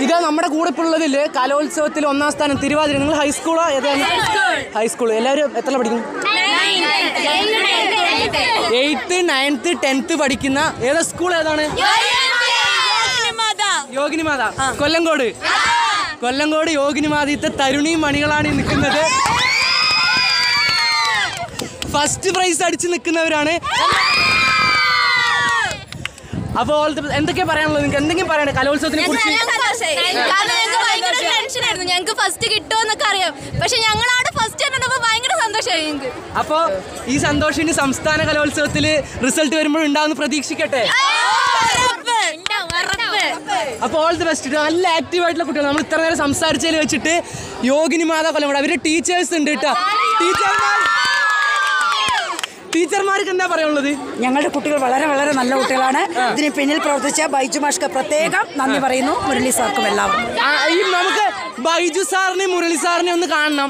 ഇത് നമ്മുടെ കൂടെ ഇപ്പോൾ ഉള്ളതിൽ കലോത്സവത്തിൽ ഒന്നാം സ്ഥാനം തിരുവാതിര നിങ്ങൾ ഹൈസ്കൂളോ ഏതാണ് ഹൈസ്കൂൾ എല്ലാവരും എത്ര പഠിക്കും എയ്ത്ത് നയൻത്ത് ടെൻത്ത് പഠിക്കുന്ന ഏതാ സ്കൂൾ ഏതാണ് യോഗിനിമാത കൊല്ലങ്കോട് കൊല്ലങ്കോട് യോഗിനിമാതത്തെ തരുണിയും മണികളാണ് ഈ നിൽക്കുന്നത് ഫസ്റ്റ് പ്രൈസ് അടിച്ച് നിൽക്കുന്നവരാണ് അപ്പോൾ എന്തൊക്കെയാ പറയാനുള്ളത് നിങ്ങൾക്ക് എന്തെങ്കിലും പറയണേ കലോത്സവത്തിനെ കുറിച്ച് കാരണം ഞങ്ങൾക്ക് ഭയങ്കര ടെൻഷനായിരുന്നു ഞങ്ങൾക്ക് ഫസ്റ്റ് കിട്ടുമെന്നൊക്കെ അറിയാം പക്ഷെ ഞങ്ങൾ അവിടെ ഫസ്റ്റ് കണ്ടപ്പോൾ ഭയങ്കര സന്തോഷമായി ഞങ്ങൾക്ക് അപ്പോൾ ഈ സന്തോഷിന് സംസ്ഥാന കലോത്സവത്തിൽ റിസൾട്ട് വരുമ്പോൾ ഉണ്ടാവുന്ന പ്രതീക്ഷിക്കട്ടെ അപ്പോൾ ഓൾ ദി ബെസ്റ്റ് നല്ല ആക്റ്റീവ് ആയിട്ടുള്ള കുട്ടികൾ നമ്മൾ ഇത്ര നേരം സംസാരിച്ചതിൽ വെച്ചിട്ട് യോഗിനി മാതാ കൊല്ലം കൂടെ അവരുടെ ടീച്ചേഴ്സ് ഉണ്ട് കേട്ടോ ടീച്ചർമാർ ടീച്ചർമാർക്ക് എന്താ പറയാനുള്ളത് ഞങ്ങളുടെ കുട്ടികൾ വളരെ വളരെ നല്ല കുട്ടികളാണ് ഇതിന് പിന്നിൽ പ്രവർത്തിച്ച ബൈജു മാഷ്ക്ക് പ്രത്യേകം നന്ദി പറയുന്നു മുരളി സാർക്കും എല്ലാവർക്കും ആ, ഈ നമുക്ക് ബൈജു സാറിനെ മുരളി സാറിനെ ഒന്ന് കാണണം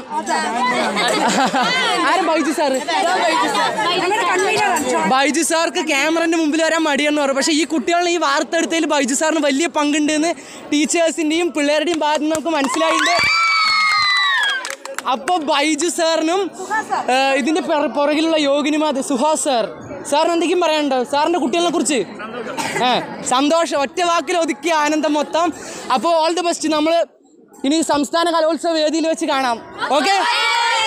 ആരും ബൈജു സാറ് ഞങ്ങളുടെ കൺവീനറാണ് ബൈജു സാർക്ക് ക്യാമറന്റെ മുമ്പിൽ വരാൻ മടിയെന്ന് പറയും പക്ഷേ ഈ കുട്ടികളെ ഈ വാർത്തെടുത്തതിൽ ബൈജു സാറിന് വലിയ പങ്കുണ്ട് എന്ന് ടീച്ചേഴ്സിന്റെയും പിള്ളേരുടെയും ഭാഗത്ത് നിന്ന് നമുക്ക് മനസ്സിലായിട്ടുണ്ട് അപ്പൊ ബൈജു സാറിനും ഏ, ഇതിന്റെ പിറ- പുറകിലുള്ള യോഗിനിമാത് സുഹാസ് സാർ സാറിന് എന്തെങ്കിലും പറയാനുണ്ടോ സാറിന്റെ കുട്ടികളെ കുറിച്ച് ഏ സന്തോഷം ഒറ്റ വാക്കിൽ ഒതുക്കിയ ആനന്ദം മൊത്തം അപ്പോൾ ഓൾ ദി ബെസ്റ്റ് നമ്മൾ ഇനി സംസ്ഥാന കലോത്സവ വേദിയിൽ വെച്ച് കാണാം ഓക്കെ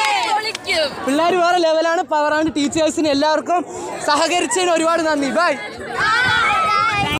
പിള്ളേർ വേറെ ലെവലാണ് പവറാണ് ടീച്ചേഴ്സിന് എല്ലാവർക്കും സഹകരിച്ചതിന് ഒരുപാട് നന്ദി ബൈ